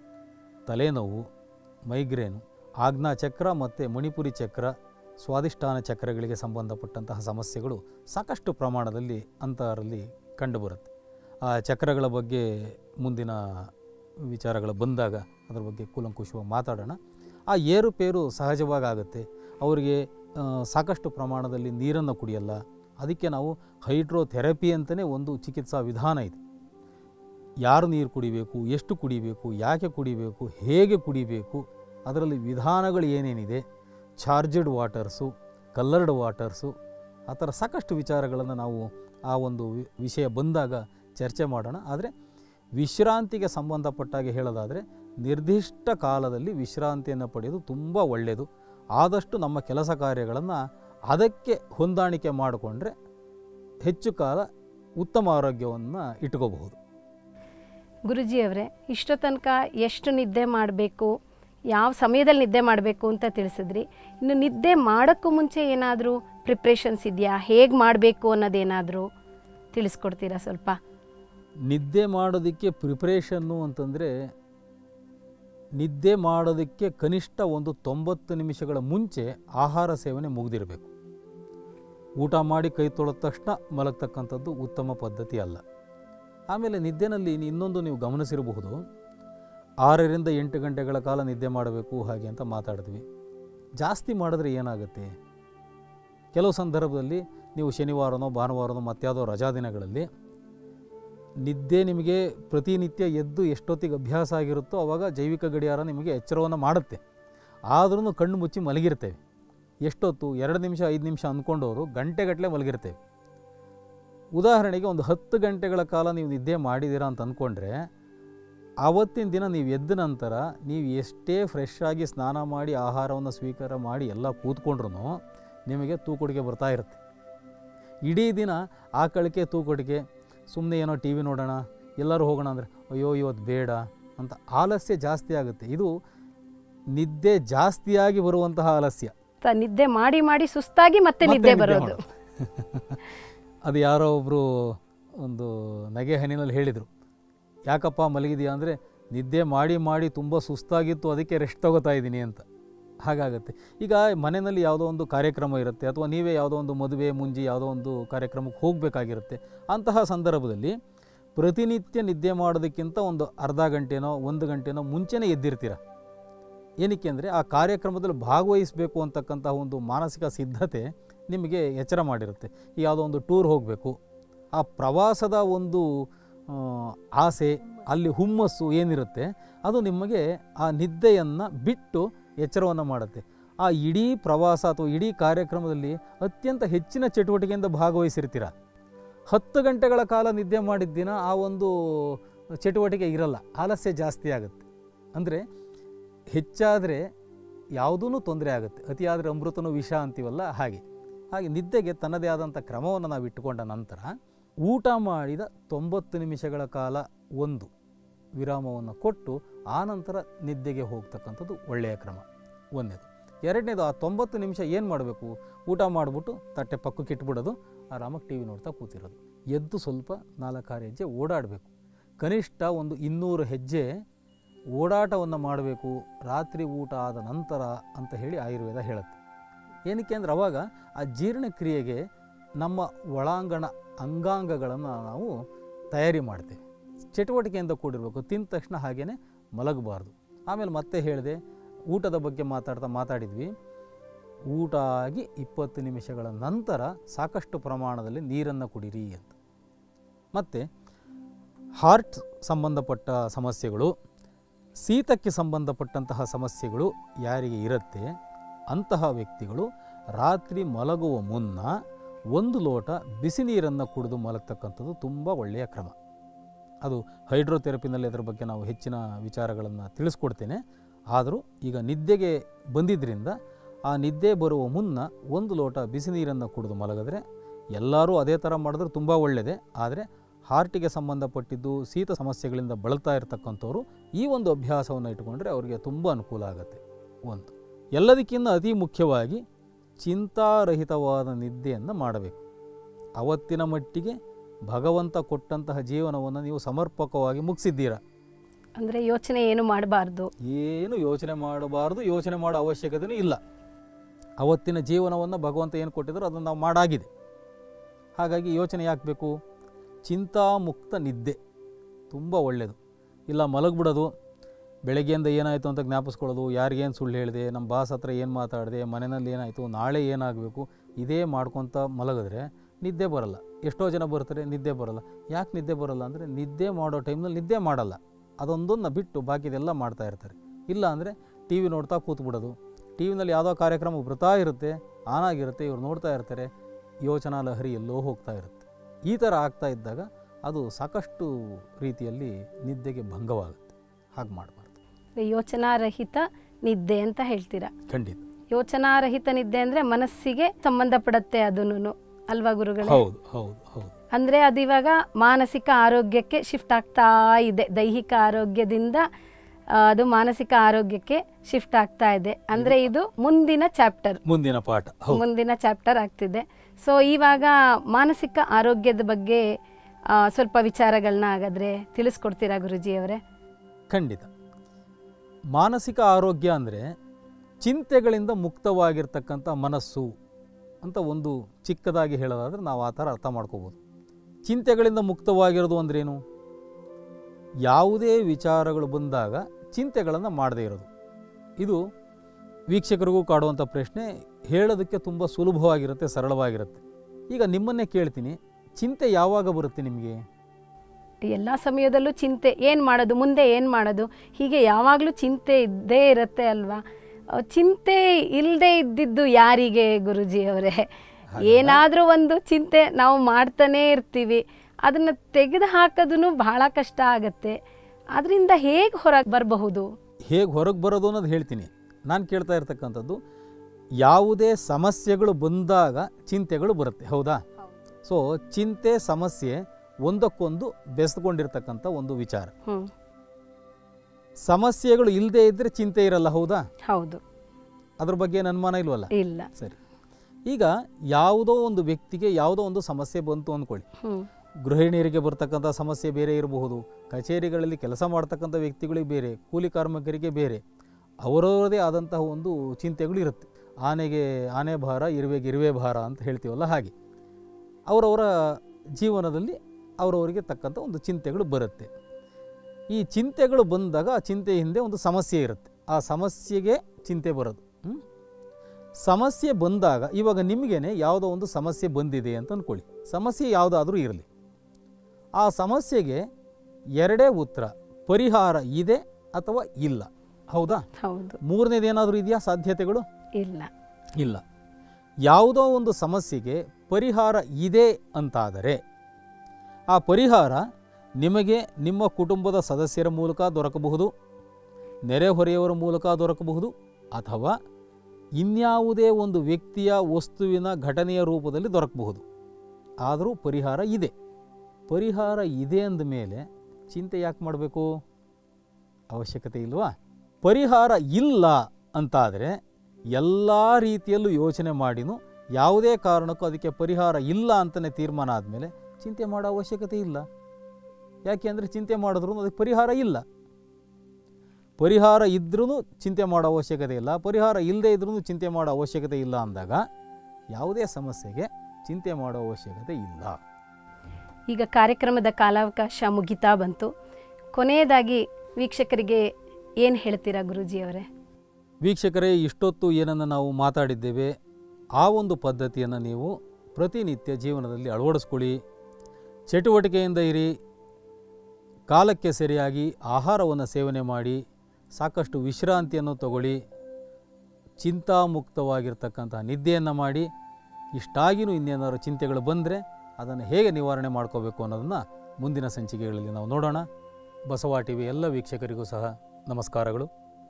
ತಲೆನೋವು ಮೈಗ್ರೇನು ಆಜ್ಞಾ ಚಕ್ರ ಮತ್ತು ಮಣಿಪುರಿ ಚಕ್ರ ಸ್ವಾದಿಷ್ಠಾನ ಚಕ್ರಗಳಿಗೆ ಸಂಬಂಧಪಟ್ಟಂತಹ ಸಮಸ್ಯೆಗಳು ಸಾಕಷ್ಟು ಪ್ರಮಾಣದಲ್ಲಿ ಅಂತಹರಲ್ಲಿ ಕಂಡುಬರುತ್ತೆ ಆ ಚಕ್ರಗಳ ಬಗ್ಗೆ ಮುಂದಿನ ವಿಚಾರಗಳು ಬಂದಾಗ ಅದರ ಬಗ್ಗೆ ಕೂಲಂಕುಷವಾಗಿ ಮಾತಾಡೋಣ ಆ ಏರುಪೇರು ಸಹಜವಾಗಿ ಆಗುತ್ತೆ ಅವರಿಗೆ ಆ, ಸಾಕಷ್ಟು ಪ್ರಮಾಣದಲ್ಲಿ ನೀರನ್ನು ಕುಡಿಯಲ್ಲ ಅದಕ್ಕೆ ನಾವು ಹೈಡ್ರೋಥೆರಪಿ ಅಂತಲೇ ಒಂದು ಚಿಕಿತ್ಸಾ ವಿಧಾನ ಇದೆ ಯಾರು ನೀರು ಕುಡಿಬೇಕು ಎಷ್ಟು ಕುಡಿಬೇಕು ಯಾಕೆ ಕುಡಿಬೇಕು ಹೇಗೆ ಕುಡಿಬೇಕು ಅದರಲ್ಲಿ ವಿಧಾನಗಳು ಏನೇನಿದೆ ಚಾರ್ಜಡ್ ವಾಟರ್ಸು ಕಲ್ಲರ್ಡ್ ವಾಟರ್ಸು ಆ ಥರ ಸಾಕಷ್ಟು ವಿಚಾರಗಳನ್ನು ನಾವು ಆ ಒಂದು ವಿ- ವಿಷಯ ಬಂದಾಗ ಚರ್ಚೆ ಮಾಡೋಣ ಆದರೆ ವಿಶ್ರಾಂತಿಗೆ ಸಂಬಂಧಪಟ್ಟಾಗೆ ಹೇಳೋದಾದರೆ ನಿರ್ದಿಷ್ಟ ಕಾಲದಲ್ಲಿ ವಿಶ್ರಾಂತಿಯನ್ನು ಪಡೆಯೋದು ತುಂಬ ಒಳ್ಳೆಯದು ಆದಷ್ಟು ನಮ್ಮ ಕೆಲಸ ಕಾರ್ಯಗಳನ್ನು ಅದಕ್ಕೆ ಹೊಂದಾಣಿಕೆ ಮಾಡಿಕೊಂಡ್ರೆ ಹೆಚ್ಚು ಕಾಲ ಉತ್ತಮ ಆರೋಗ್ಯವನ್ನು ಇಟ್ಕೋಬಹುದು ಗುರುಜಿಯವರೇ ಇಷ್ಟೋ ತನಕ ಎಷ್ಟು ನಿದ್ದೆ ಮಾಡಬೇಕು ಯಾವ ಸಮಯದಲ್ಲಿ ನಿದ್ದೆ ಮಾಡಬೇಕು ಅಂತ ತಿಳಿಸಿದ್ರಿ ಇನ್ನು ನಿದ್ದೆ ಮಾಡೋಕ್ಕೂ ಮುಂಚೆ ಏನಾದರೂ ಪ್ರಿಪ್ರೇಷನ್ಸ್ ಇದೆಯಾ ಹೇಗೆ ಮಾಡಬೇಕು ಅನ್ನೋದೇನಾದರೂ ತಿಳಿಸ್ಕೊಡ್ತೀರಾ ಸ್ವಲ್ಪ ನಿದ್ದೆ ಮಾಡೋದಕ್ಕೆ ಪ್ರಿಪ್ರೇಷನ್ನು ಅಂತಂದರೆ ನಿದ್ದೆ ಮಾಡೋದಕ್ಕೆ ಕನಿಷ್ಠ ಒಂದು ತೊಂಬತ್ತು ನಿಮಿಷಗಳ ಮುಂಚೆ ಆಹಾರ ಸೇವನೆ ಮುಗಿದಿರಬೇಕು ಊಟ ಮಾಡಿ ಕೈ ತೊಳೆದ ತಕ್ಷಣ ಮಲಗ್ತಕ್ಕಂಥದ್ದು ಉತ್ತಮ ಪದ್ಧತಿ ಅಲ್ಲ ಆಮೇಲೆ ನಿದ್ದೆನಲ್ಲಿ ಇನ್ನೊಂದು ನೀವು ಗಮನಿಸಿರಬಹುದು ಆರರಿಂದ ಎಂಟು ಗಂಟೆಗಳ ಕಾಲ ನಿದ್ದೆ ಮಾಡಬೇಕು ಹಾಗೆ ಅಂತ ಮಾತಾಡ್ತೀವಿ ಜಾಸ್ತಿ ಮಾಡಿದ್ರೆ ಏನಾಗುತ್ತೆ ಕೆಲವು ಸಂದರ್ಭದಲ್ಲಿ ನೀವು ಶನಿವಾರನೋ ಭಾನುವಾರನೋ ಮತ್ಯಾವುದೋ ರಜಾ ದಿನಗಳಲ್ಲಿ ನಿದ್ದೆ ನಿಮಗೆ ಪ್ರತಿನಿತ್ಯ ಎದ್ದು ಎಷ್ಟೊತ್ತಿಗೆ ಅಭ್ಯಾಸ ಆಗಿರುತ್ತೋ ಆವಾಗ ಜೈವಿಕ ಗಡಿಯಾರ ನಿಮಗೆ ಎಚ್ಚರವನ್ನು ಮಾಡುತ್ತೆ ಆದ್ರೂ ಕಣ್ಣು ಮುಚ್ಚಿ ಮಲಗಿರ್ತೇವೆ ಎಷ್ಟೊತ್ತು ಎರಡು ನಿಮಿಷ ಐದು ನಿಮಿಷ ಅಂದ್ಕೊಂಡವರು ಗಂಟೆಗಟ್ಟಲೆ ಮಲಗಿರ್ತೇವೆ ಉದಾಹರಣೆಗೆ ಒಂದು ಹತ್ತು ಗಂಟೆಗಳ ಕಾಲ ನೀವು ನಿದ್ದೆ ಮಾಡಿದ್ದೀರಾ ಅಂತ ಅಂದ್ಕೊಂಡ್ರೆ ಆವತ್ತಿನ ದಿನ ನೀವು ಎದ್ದ ನಂತರ ನೀವು ಎಷ್ಟೇ ಫ್ರೆಶ್ ಆಗಿ ಸ್ನಾನ ಮಾಡಿ ಆಹಾರವನ್ನು ಸ್ವೀಕಾರ ಮಾಡಿ ಎಲ್ಲ ಕೂತ್ಕೊಂಡ್ರೂ ನಿಮಗೆ ತೂಕುಡಿಗೆ ಬರ್ತಾ ಇರುತ್ತೆ ಇಡೀ ದಿನ ಆಕಳಿಕೆ ತೂಕಡಿಕೆ ಸುಮ್ಮನೆ ಏನೋ ಟಿ ವಿ ನೋಡೋಣ ಎಲ್ಲರೂ ಹೋಗೋಣ ಅಂದರೆ ಅಯ್ಯೋ ಇವತ್ತು ಬೇಡ ಅಂತ ಆಲಸ್ಯ ಜಾಸ್ತಿ ಆಗುತ್ತೆ ಇದು ನಿದ್ದೆ ಜಾಸ್ತಿಯಾಗಿ ಬರುವಂತಹ ಆಲಸ್ಯ ತ- ನಿದ್ದೆ ಮಾಡಿ ಮಾಡಿ ಸುಸ್ತಾಗಿ ಮತ್ತೆ ಮತ್ತೆ ನಿದ್ದೆ ನಿದ್ದೆ ಬರೋದು ಮಾಡೋದು. ಅದು ಯಾರೋ ಒಬ್ಬರು ಒಂದು ನಗೆ ಹನಿನಲ್ಲಿ ಹೇಳಿದರು ಯಾಕಪ್ಪ ಮಲಗಿದೆಯಾ ಅಂದರೆ ನಿದ್ದೆ ಮಾಡಿ ಮಾಡಿ ತುಂಬ ಸುಸ್ತಾಗಿತ್ತು ಅದಕ್ಕೆ ರೆಸ್ಟ್ ತಗೋತಾ ಇದ್ದೀನಿ ಅಂತ ಹಾಗಾಗತ್ತೆ ಈಗ ಮನೆಯಲ್ಲಿ ಯಾವುದೋ ಒಂದು ಕಾರ್ಯಕ್ರಮ ಇರುತ್ತೆ ಅಥವಾ ನೀವೇ ಯಾವುದೋ ಒಂದು ಮದುವೆ ಮುಂಜಿ ಯಾವುದೋ ಒಂದು ಕಾರ್ಯಕ್ರಮಕ್ಕೆ ಹೋಗಬೇಕಾಗಿರುತ್ತೆ ಅಂತಹ ಸಂದರ್ಭದಲ್ಲಿ ಪ್ರತಿನಿತ್ಯ ನಿದ್ದೆ ಮಾಡೋದಕ್ಕಿಂತ ಒಂದು ಅರ್ಧ ಗಂಟೆನೋ ಒಂದು ಗಂಟೆನೋ ಮುಂಚೆನೇ ಎದ್ದಿರ್ತೀರ ಏನಕ್ಕೆ ಅಂದರೆ ಆ ಕಾರ್ಯಕ್ರಮದಲ್ಲಿ ಭಾಗವಹಿಸಬೇಕು ಅಂತಕ್ಕಂಥ ಒಂದು ಮಾನಸಿಕ ಸಿದ್ಧತೆ ನಿಮಗೆ ಎಚ್ಚರ ಮಾಡಿರುತ್ತೆ ಈಗ ಯಾವುದೋ ಒಂದು ಟೂರ್ ಹೋಗಬೇಕು ಆ ಪ್ರವಾಸದ ಒಂದು ಆ, ಆಸೆ ಅಲ್ಲಿ ಹುಮ್ಮಸ್ಸು ಏನಿರುತ್ತೆ ಅದು ನಿಮಗೆ ಆ ನಿದ್ದೆಯನ್ನು ಬಿಟ್ಟು ಎಚ್ಚರವನ್ನು ಮಾಡುತ್ತೆ ಆ ಇಡೀ ಪ್ರವಾಸ ಅಥವಾ ಇಡೀ ಕಾರ್ಯಕ್ರಮದಲ್ಲಿ ಅತ್ಯಂತ ಹೆಚ್ಚಿನ ಚಟುವಟಿಕೆಯಿಂದ ಭಾಗವಹಿಸಿರ್ತೀರ ಹತ್ತು ಗಂಟೆಗಳ ಕಾಲ ನಿದ್ದೆ ಮಾಡಿದ ದಿನ ಆ ಒಂದು ಚಟುವಟಿಕೆ ಇರಲ್ಲ ಆಲಸ್ಯ ಜಾಸ್ತಿ ಆಗುತ್ತೆ ಅಂದರೆ ಹೆಚ್ಚಾದರೆ ಯಾವುದೂ ತೊಂದರೆ ಆಗುತ್ತೆ ಅತಿಯಾದರೆ ಅಮೃತನೂ ವಿಷ ಅಂತೀವಲ್ಲ ಹಾಗೆ ಹಾಗೆ ನಿದ್ದೆಗೆ ತನ್ನದೇ ಆದಂಥ ಕ್ರಮವನ್ನು ನಾವು ಇಟ್ಟುಕೊಂಡ ನಂತರ ಊಟ ಮಾಡಿದ ತೊಂಬತ್ತು ನಿಮಿಷಗಳ ಕಾಲ ಒಂದು ವಿರಾಮವನ್ನು ಕೊಟ್ಟು ಆನಂತರ ನಿದ್ದೆಗೆ ಹೋಗ್ತಕ್ಕಂಥದ್ದು ಒಳ್ಳೆಯ ಕ್ರಮ ಒಂದನೇದು ಎರಡನೇದು ಆ ತೊಂಬತ್ತು ನಿಮಿಷ ಏನು ಮಾಡಬೇಕು ಊಟ ಮಾಡಿಬಿಟ್ಟು ತಟ್ಟೆ ಪಕ್ಕಕ್ಕೆ ಇಟ್ಬಿಡೋದು ಆರಾಮಾಗಿ ಟಿ ವಿ ನೋಡ್ತಾ ಕೂತಿರೋದು ಎದ್ದು ಸ್ವಲ್ಪ ನಾಲ್ಕಾರು ಹೆಜ್ಜೆ ಓಡಾಡಬೇಕು ಕನಿಷ್ಠ ಒಂದು ಇನ್ನೂರು ಹೆಜ್ಜೆ ಓಡಾಟವನ್ನು ಮಾಡಬೇಕು ರಾತ್ರಿ ಊಟ ಆದ ನಂತರ ಅಂತ ಹೇಳಿ ಆಯುರ್ವೇದ ಹೇಳುತ್ತೆ ಏನಕ್ಕೆ ಅಂದರೆ ಅವಾಗ ಆ ಜೀರ್ಣಕ್ರಿಯೆಗೆ ನಮ್ಮ ಒಳಾಂಗಣ ಅಂಗಾಂಗಗಳನ್ನು ನಾವು ತಯಾರಿ ಮಾಡ್ತೇವೆ ಚಟುವಟಿಕೆಯಿಂದ ಕೂಡಿರಬೇಕು ತಿಂದ ತಕ್ಷಣ ಹಾಗೇ ಮಲಗಬಾರ್ದು ಆಮೇಲೆ ಮತ್ತೆ ಹೇಳಿದೆ ಊಟದ ಬಗ್ಗೆ ಮಾತಾಡ್ತಾ ಮಾತಾಡಿದ್ವಿ ಊಟ ಆಗಿ ಇಪ್ಪತ್ತು ನಿಮಿಷಗಳ ನಂತರ ಸಾಕಷ್ಟು ಪ್ರಮಾಣದಲ್ಲಿ ನೀರನ್ನು ಕುಡಿರಿ ಅಂತ ಮತ್ತು ಹಾರ್ಟ್ ಸಂಬಂಧಪಟ್ಟ ಸಮಸ್ಯೆಗಳು ಶೀತಕ್ಕೆ ಸಂಬಂಧಪಟ್ಟಂತಹ ಸಮಸ್ಯೆಗಳು ಯಾರಿಗೆ ಇರುತ್ತೆ ಅಂತಹ ವ್ಯಕ್ತಿಗಳು ರಾತ್ರಿ ಮಲಗುವ ಮುನ್ನ ಒಂದು ಲೋಟ ಬಿಸಿ ನೀರನ್ನು ಕುಡಿದು ಮಲಗ್ತಕ್ಕಂಥದ್ದು ತುಂಬ ಒಳ್ಳೆಯ ಕ್ರಮ ಅದು ಹೈಡ್ರೋಥೆರಪಿನಲ್ಲಿ ಅದರ ಬಗ್ಗೆ ನಾವು ಹೆಚ್ಚಿನ ವಿಚಾರಗಳನ್ನು ತಿಳಿಸ್ಕೊಡ್ತೇನೆ ಆದರೂ ಈಗ ನಿದ್ದೆಗೆ ಬಂದಿದ್ದರಿಂದ ಆ ನಿದ್ದೆ ಬರುವ ಮುನ್ನ ಒಂದು ಲೋಟ ಬಿಸಿ ನೀರನ್ನು ಕುಡಿದು ಮಲಗಿದ್ರೆ ಎಲ್ಲರೂ ಅದೇ ಥರ ಮಾಡಿದ್ರೆ ತುಂಬ ಒಳ್ಳೆಯದೇ ಆದರೆ ಹಾರ್ಟಿಗೆ ಸಂಬಂಧಪಟ್ಟಿದ್ದು ಶೀತ ಸಮಸ್ಯೆಗಳಿಂದ ಬಳಲ್ತಾ ಇರತಕ್ಕಂಥವ್ರು ಈ ಒಂದು ಅಭ್ಯಾಸವನ್ನು ಇಟ್ಕೊಂಡ್ರೆ ಅವರಿಗೆ ತುಂಬ ಅನುಕೂಲ ಆಗುತ್ತೆ ಒಂದು ಎಲ್ಲದಕ್ಕಿಂತ ಅತಿ ಮುಖ್ಯವಾಗಿ ಚಿಂತಾರಹಿತವಾದ ನಿದ್ದೆಯನ್ನು ಮಾಡಬೇಕು ಅವತ್ತಿನ ಮಟ್ಟಿಗೆ ಭಗವಂತ ಕೊಟ್ಟಂತಹ ಜೀವನವನ್ನು ನೀವು ಸಮರ್ಪಕವಾಗಿ ಮುಗಿಸಿದ್ದೀರಾ ಅಂದರೆ ಯೋಚನೆ ಏನು ಮಾಡಬಾರ್ದು ಏನು ಯೋಚನೆ ಮಾಡಬಾರ್ದು ಯೋಚನೆ ಮಾಡೋ ಅವಶ್ಯಕತೆಯೂ ಇಲ್ಲ ಅವತ್ತಿನ ಜೀವನವನ್ನು ಭಗವಂತ ಏನು ಕೊಟ್ಟಿದ್ರು ಅದನ್ನು ನಾವು ಮಾಡಾಗಿದೆ ಹಾಗಾಗಿ ಯೋಚನೆ ಯಾಕೆ ಬೇಕು ಚಿಂತಾಮುಕ್ತ ನಿದ್ದೆ ತುಂಬ ಒಳ್ಳೆಯದು ಇಲ್ಲ ಮಲಗಿಬಿಡೋದು ಬೆಳಗ್ಗೆಯಿಂದ ಏನಾಯಿತು ಅಂತ ಜ್ಞಾಪಿಸ್ಕೊಳ್ಳೋದು ಯಾರಿಗೇನು ಸುಳ್ಳು ಹೇಳಿದೆ ನಮ್ಮ ಬಾಸ್ ಹತ್ರ ಏನು ಮಾತಾಡಿದೆ ಮನೆಯಲ್ಲಿ ಏನಾಯಿತು ನಾಳೆ ಏನಾಗಬೇಕು ಇದೇ ಮಾಡ್ಕೊತ ಮಲಗಿದ್ರೆ ನಿದ್ದೆ ಬರಲ್ಲ ಎಷ್ಟೋ ಜನ ಬರ್ತಾರೆ ನಿದ್ದೆ ಬರಲ್ಲ ಯಾಕೆ ನಿದ್ದೆ ಬರಲ್ಲ ಅಂದರೆ ನಿದ್ದೆ ಮಾಡೋ ಟೈಮ್ನಲ್ಲಿ ನಿದ್ದೆ ಮಾಡಲ್ಲ ಅದೊಂದನ್ನು ಬಿಟ್ಟು ಬಾಕಿದೆಲ್ಲ ಮಾಡ್ತಾ ಇರ್ತಾರೆ ಇಲ್ಲ ಅಂದರೆ ಟಿ ವಿ ನೋಡ್ತಾ ಕೂತ್ಬಿಡೋದು ಟಿ ವಿನಲ್ಲಿ ಯಾವುದೋ ಕಾರ್ಯಕ್ರಮ ಬರ್ತಾ ಇರುತ್ತೆ ಆನ್ ಆಗಿರುತ್ತೆ ಇವ್ರು ನೋಡ್ತಾ ಇರ್ತಾರೆ ಯೋಚನಾ ಲಹರಿ ಎಲ್ಲೋ ಹೋಗ್ತಾ ಇರುತ್ತೆ ಈ ಥರ ಆಗ್ತಾ ಇದ್ದಾಗ ಅದು ಸಾಕಷ್ಟು ರೀತಿಯಲ್ಲಿ ನಿದ್ದೆಗೆ ಭಂಗವಾಗುತ್ತೆ ಹಾಗೆ ಮಾಡಬಾರ್ದು ಯೋಚನಾರಹಿತ ನಿದ್ದೆ ಅಂತ ಹೇಳ್ತೀರಾ ಖಂಡಿತ ಯೋಚನಾರಹಿತ ನಿದ್ದೆ ಅಂದರೆ ಮನಸ್ಸಿಗೆ ಸಂಬಂಧಪಡುತ್ತೆ ಅದನ್ನು ಅಲ್ವಾ ಗುರುಗಳೇ ಹೌದು ಹೌದು ಹೌದು ಅಂದರೆ ಅದು ಇವಾಗ ಮಾನಸಿಕ ಆರೋಗ್ಯಕ್ಕೆ ಶಿಫ್ಟ್ ಆಗ್ತಾ ಇದೆ ದೈಹಿಕ ಆರೋಗ್ಯದಿಂದ ಆ, ಅದು ಮಾನಸಿಕ ಆರೋಗ್ಯಕ್ಕೆ ಶಿಫ್ಟ್ ಆಗ್ತಾ ಇದೆ ಅಂದರೆ ಇದು ಮುಂದಿನ ಚಾಪ್ಟರ್ ಮುಂದಿನ ಪಾಠ ಹೌದು ಮುಂದಿನ ಚಾಪ್ಟರ್ ಆಗ್ತಿದೆ ಸೊ ಇವಾಗ ಮಾನಸಿಕ ಆರೋಗ್ಯದ ಬಗ್ಗೆ ಆ, ಸ್ವಲ್ಪ ವಿಚಾರಗಳನ್ನ ಹಾಗಾದ್ರೆ ತಿಳಿಸ್ಕೊಡ್ತೀರಾ ಗುರುಜಿಯವರೇ ಖಂಡಿತ ಮಾನಸಿಕ ಆರೋಗ್ಯ ಅಂದರೆ ಚಿಂತೆಗಳಿಂದ ಮುಕ್ತವಾಗಿರ್ತಕ್ಕಂಥ ಮನಸ್ಸು ಅಂತ ಒಂದು ಚಿಕ್ಕದಾಗಿ ಹೇಳೋದಾದ್ರೆ ನಾವು ಆ ಥರ ಅರ್ಥ ಮಾಡ್ಕೋಬೋದು ಚಿಂತೆಗಳಿಂದ ಮುಕ್ತವಾಗಿರೋದು ಅಂದ್ರೇನು ಯಾವುದೇ ವಿಚಾರಗಳು ಬಂದಾಗ ಚಿಂತೆಗಳನ್ನು ಮಾಡದೇ ಇರೋದು ಇದು ವೀಕ್ಷಕರಿಗೂ ಕಾಡುವಂಥ ಪ್ರಶ್ನೆ ಹೇಳೋದಕ್ಕೆ ತುಂಬ ಸುಲಭವಾಗಿರುತ್ತೆ ಸರಳವಾಗಿರುತ್ತೆ ಈಗ ನಿಮ್ಮನ್ನೇ ಕೇಳ್ತೀನಿ ಚಿಂತೆ ಯಾವಾಗ ಬರುತ್ತೆ ನಿಮಗೆ ಎಲ್ಲ ಸಮಯದಲ್ಲೂ ಚಿಂತೆ ಏನು ಮಾಡೋದು ಮುಂದೆ ಏನು ಮಾಡೋದು ಹೀಗೆ ಯಾವಾಗಲೂ ಚಿಂತೆ ಇದ್ದೇ ಇರುತ್ತೆ ಅಲ್ವಾ ಆ, ಚಿಂತೆ ಇಲ್ಲದೆ ಇದ್ದಿದ್ದು ಯಾರಿಗೆ ಗುರುಜಿಯವರೇ ಏನಾದರೂ ಒಂದು ಚಿಂತೆ ನಾವು ಮಾಡ್ತಾನೇ ಇರ್ತೀವಿ ಅದನ್ನು ತೆಗೆದು ಹಾಕೋದು ಬಹಳ ಕಷ್ಟ ಆಗತ್ತೆ ಅದರಿಂದ ಹೇಗೆ ಹೊರಗೆ ಬರಬಹುದು ಹೇಗೆ ಹೊರಗೆ ಬರೋದು ಅನ್ನೋದು ಹೇಳ್ತೀನಿ ನಾನು ಕೇಳ್ತಾ ಇರ್ತಕ್ಕಂಥದ್ದು ಯಾವುದೇ ಸಮಸ್ಯೆಗಳು ಬಂದಾಗ ಚಿಂತೆಗಳು ಬರುತ್ತೆ ಹೌದಾ ಸೊ ಚಿಂತೆ ಸಮಸ್ಯೆ ಒಂದಕ್ಕೊಂದು ಬೆಸೆದುಕೊಂಡಿರ್ತಕ್ಕಂಥ ಒಂದು ವಿಚಾರ ಹ್ಞೂ ಸಮಸ್ಯೆಗಳು ಇಲ್ಲದೇ ಇದ್ದರೆ ಚಿಂತೆ ಇರಲ್ಲ ಹೌದಾ ಹೌದು ಅದ್ರ ಬಗ್ಗೆ ಏನು ಅನುಮಾನ ಇಲ್ವಲ್ಲ ಇಲ್ಲ ಸರಿ ಈಗ ಯಾವುದೋ ಒಂದು ವ್ಯಕ್ತಿಗೆ ಯಾವುದೋ ಒಂದು ಸಮಸ್ಯೆ ಬಂತು ಅಂದ್ಕೊಳ್ಳಿ ಹ್ಞೂ ಗೃಹಿಣಿಯರಿಗೆ ಬರ್ತಕ್ಕಂಥ ಸಮಸ್ಯೆ ಬೇರೆ ಇರಬಹುದು ಕಚೇರಿಗಳಲ್ಲಿ ಕೆಲಸ ಮಾಡ್ತಕ್ಕಂಥ ವ್ಯಕ್ತಿಗಳಿಗೆ ಬೇರೆ ಕೂಲಿ ಕಾರ್ಮಿಕರಿಗೆ ಬೇರೆ ಅವರವರದೇ ಆದಂತಹ ಒಂದು ಚಿಂತೆಗಳು ಇರುತ್ತೆ ಆನೆಗೆ ಆನೆ ಭಾರ ಇರುವೆಗೆ ಇರುವೆ ಭಾರ ಅಂತ ಹೇಳ್ತೀವಲ್ಲ ಹಾಗೆ ಅವರವರ ಜೀವನದಲ್ಲಿ ಅವರವರಿಗೆ ತಕ್ಕಂಥ ಒಂದು ಚಿಂತೆಗಳು ಬರುತ್ತೆ ಈ ಚಿಂತೆಗಳು ಬಂದಾಗ ಆ ಚಿಂತೆ ಹಿಂದೆ ಒಂದು ಸಮಸ್ಯೆ ಇರುತ್ತೆ ಆ ಸಮಸ್ಯೆಗೆ ಚಿಂತೆ ಬರೋದು ಹ್ಮ್? ಸಮಸ್ಯೆ ಬಂದಾಗ ಇವಾಗ ನಿಮಗೇನೆ ಯಾವುದೋ ಒಂದು ಸಮಸ್ಯೆ ಬಂದಿದೆ ಅಂತ ಅಂದ್ಕೊಳ್ಳಿ ಸಮಸ್ಯೆ ಯಾವುದಾದ್ರೂ ಇರಲಿ ಆ ಸಮಸ್ಯೆಗೆ ಎರಡೇ ಉತ್ತರ ಪರಿಹಾರ ಇದೆ ಅಥವಾ ಇಲ್ಲ ಹೌದಾ ಹೌದು ಮೂರನೇದೇನಾದರೂ ಇದೆಯಾ ಸಾಧ್ಯತೆಗಳು ಇಲ್ಲ ಇಲ್ಲ ಯಾವುದೋ ಒಂದು ಸಮಸ್ಯೆಗೆ ಪರಿಹಾರ ಇದೆ ಅಂತಾದರೆ ಆ ಪರಿಹಾರ ನಿಮಗೆ ನಿಮ್ಮ ಕುಟುಂಬದ ಸದಸ್ಯರ ಮೂಲಕ ದೊರಕಬಹುದು ನೆರೆಹೊರೆಯವರ ಮೂಲಕ ದೊರಕಬಹುದು ಅಥವಾ ಇನ್ಯಾವುದೇ ಒಂದು ವ್ಯಕ್ತಿಯ ವಸ್ತುವಿನ ಘಟನೆಯ ರೂಪದಲ್ಲಿ ದೊರಕಬಹುದು ಆದರೂ ಪರಿಹಾರ ಇದೆ ಪರಿಹಾರ ಇದೆ ಅಂದ ಮೇಲೆ ಚಿಂತೆ ಯಾಕೆ ಮಾಡಬೇಕು ಅವಶ್ಯಕತೆ ಇಲ್ವಾ ಪರಿಹಾರ ಇಲ್ಲ ಅಂತಾದರೆ ಎಲ್ಲ ರೀತಿಯಲ್ಲೂ ಯೋಚನೆ ಮಾಡಿನೂ ಯಾವುದೇ ಕಾರಣಕ್ಕೂ ಅದಕ್ಕೆ ಪರಿಹಾರ ಇಲ್ಲ ಅಂತಲೇ ತೀರ್ಮಾನ ಆದಮೇಲೆ ಚಿಂತೆ ಮಾಡೋ ಅವಶ್ಯಕತೆ ಇಲ್ಲ ಯಾಕೆ ಅಂದರೆ ಚಿಂತೆ ಮಾಡಿದ್ರೂ ಅದಕ್ಕೆ ಪರಿಹಾರ ಇಲ್ಲ ಪರಿಹಾರ ಇದ್ರೂ ಚಿಂತೆ ಮಾಡೋ ಅವಶ್ಯಕತೆ ಇಲ್ಲ ಪರಿಹಾರ ಇಲ್ಲದೆ ಇದ್ರೂ ಚಿಂತೆ ಮಾಡೋ ಅವಶ್ಯಕತೆ ಇಲ್ಲ ಅಂದಾಗ ಯಾವುದೇ ಸಮಸ್ಯೆಗೆ ಚಿಂತೆ ಮಾಡೋ ಅವಶ್ಯಕತೆ ಇಲ್ಲ ಈಗ ಕಾರ್ಯಕ್ರಮದ ಕಾಲಾವಕಾಶ ಮುಗಿತಾ ಬಂತು ಕೊನೆಯದಾಗಿ ವೀಕ್ಷಕರಿಗೆ ಏನು ಹೇಳ್ತೀರಾ ಗುರೂಜಿಯವರೇ ವೀಕ್ಷಕರೇ ಇಷ್ಟೊತ್ತು ಏನನ್ನು ನಾವು ಮಾತಾಡಿದ್ದೇವೆ ಆ ಒಂದು ಪದ್ಧತಿಯನ್ನು ನೀವು ಪ್ರತಿನಿತ್ಯ ಜೀವನದಲ್ಲಿ ಅಳವಡಿಸ್ಕೊಳ್ಳಿ ಚಟುವಟಿಕೆಯಿಂದ ಇರಿ ಕಾಲಕ್ಕೆ ಸರಿಯಾಗಿ ಆಹಾರವನ್ನು ಸೇವನೆ ಮಾಡಿ ಸಾಕಷ್ಟು ವಿಶ್ರಾಂತಿಯನ್ನು ತಗೊಳ್ಳಿ ಚಿಂತಾಮುಕ್ತವಾಗಿರ್ತಕ್ಕಂಥ ನಿದ್ದೆಯನ್ನು ಮಾಡಿ ಇಷ್ಟಾಗಿಯೂ ಇನ್ನೇನಾದ್ರು ಚಿಂತೆಗಳು ಬಂದರೆ ಅದನ್ನು ಹೇಗೆ ನಿವಾರಣೆ ಮಾಡ್ಕೋಬೇಕು ಅನ್ನೋದನ್ನು ಮುಂದಿನ ಸಂಚಿಕೆಗಳಲ್ಲಿ ನಾವು ನೋಡೋಣ ಬಸವ ಟಿ ವಿ ಎಲ್ಲ ವೀಕ್ಷಕರಿಗೂ ಸಹ ನಮಸ್ಕಾರಗಳು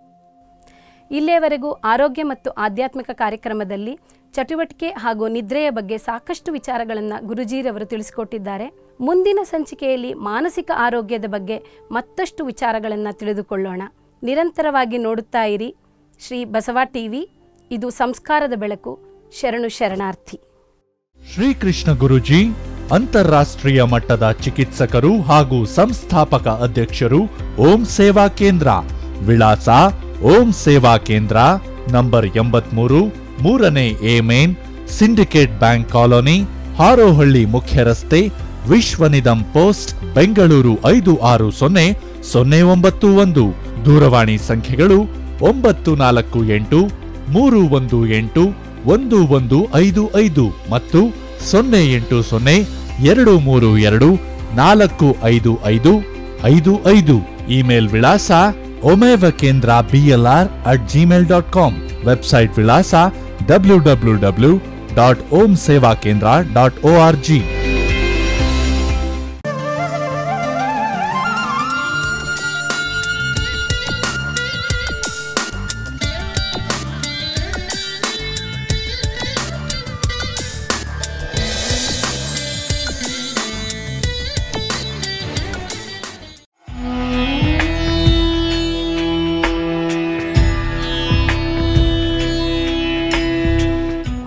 ಇಲ್ಲಿಯವರೆಗೂ ಆರೋಗ್ಯ ಮತ್ತು ಆಧ್ಯಾತ್ಮಿಕ ಕಾರ್ಯಕ್ರಮದಲ್ಲಿ ಚಟುವಟಿಕೆ ಹಾಗೂ ನಿದ್ರೆಯ ಬಗ್ಗೆ ಸಾಕಷ್ಟು ವಿಚಾರಗಳನ್ನು ಗುರುಜೀರವರು ತಿಳಿಸಿಕೊಟ್ಟಿದ್ದಾರೆ ಮುಂದಿನ ಸಂಚಿಕೆಯಲ್ಲಿ ಮಾನಸಿಕ ಆರೋಗ್ಯದ ಬಗ್ಗೆ ಮತ್ತಷ್ಟು ವಿಚಾರಗಳನ್ನು ತಿಳಿದುಕೊಳ್ಳೋಣ ನಿರಂತರವಾಗಿ ನೋಡುತ್ತಾ ಇರಿ ಶ್ರೀ ಬಸವ ಟಿವಿ ಇದು ಸಂಸ್ಕಾರದ ಬೆಳಕು ಶರಣು ಶರಣಾರ್ಥಿ ಶ್ರೀಕೃಷ್ಣ ಗುರುಜಿ ಅಂತಾರಾಷ್ಟ್ರೀಯ ಮಟ್ಟದ ಚಿಕಿತ್ಸಕರು ಹಾಗೂ ಸಂಸ್ಥಾಪಕ ಅಧ್ಯಕ್ಷರು ಓಂ ಸೇವಾ ಕೇಂದ್ರ ವಿಳಾಸ ಓಂ ಸೇವಾ ಕೇಂದ್ರ ನಂಬರ್ ಎಂಬತ್ಮೂರು ಮೂರನೇ A main Syndicate bank colony Harohalli ಮುಖ್ಯ ರಸ್ತೆ ವಿಶ್ವನಿಧಂ ಪೋಸ್ಟ್ ಬೆಂಗಳೂರು ಐದು ಆರು ಸೊನ್ನೆ ಸೊನ್ನೆ ಒಂಬತ್ತು ಒಂದು ದೂರವಾಣಿ ಸಂಖ್ಯೆಗಳು ಒಂಬತ್ತು ನಾಲ್ಕು ಎಂಟು ಮೂರು ಒಂದು ಎಂಟು ಒಂದು ಒಂದು ಐದು ಐದು ಮತ್ತು ಸೊನ್ನೆ ಎಂಟು ಸೊನ್ನೆ ಎರಡು ಮೂರು ಎರಡು ನಾಲ್ಕು ಐದು ಐದು ಐದು ಐದು ಇಮೇಲ್ ವಿಳಾಸ ಒಮೇವ ಕೇಂದ್ರ BLR at Gmail dot com website ವಿಳಾಸ W W W dot Om Seva Kendra dot O R G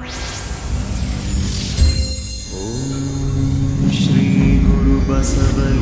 श्रीगुरुबसवलिं